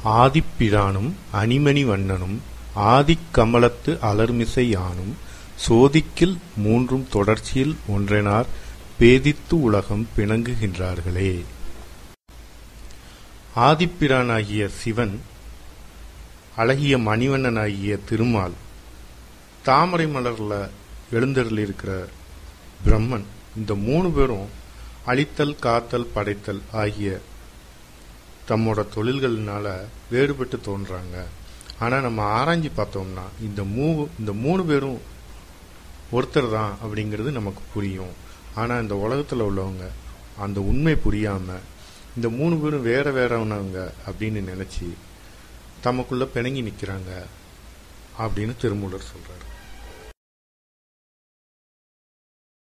ஆதிப்பிரானும் அணிமணி வண்ணனும் ஆதிக்கமலத்து அலர்மிசை யானும் சோதிக்கில் மூன்றும் தொடர்ச்சியில் ஒன்றெனார் பேதித்து உலகம் பிணங்குகின்றார்களே ஆதிப்பிரானாகிய சிவன் அழகிய மணிவண்ணனாகிய திருமால் தாமரை மலர்ல எழுந்தருளிருக்கிற பிரம்மன் இந்த மூணு பேரும் அழித்தல் காத்தல் படைத்தல் ஆகிய தம்மோட தொழில்கள்னால வேறுபட்டு தோன்றாங்க ஆனா நம்ம ஆராய்ஞ்சு பார்த்தோம்னா இந்த மூ இந்த மூணு பேரும் ஒருத்தர் தான் அப்படிங்கிறது நமக்கு புரியும் ஆனா இந்த உலகத்துல உள்ளவங்க அந்த உண்மை புரியாம இந்த மூணு பேரும் வேற வேறவனவங்க அப்படின்னு நினைச்சு தமக்குள்ள பிணங்கி நிக்கிறாங்க அப்படின்னு திருமூலர் சொல்றாரு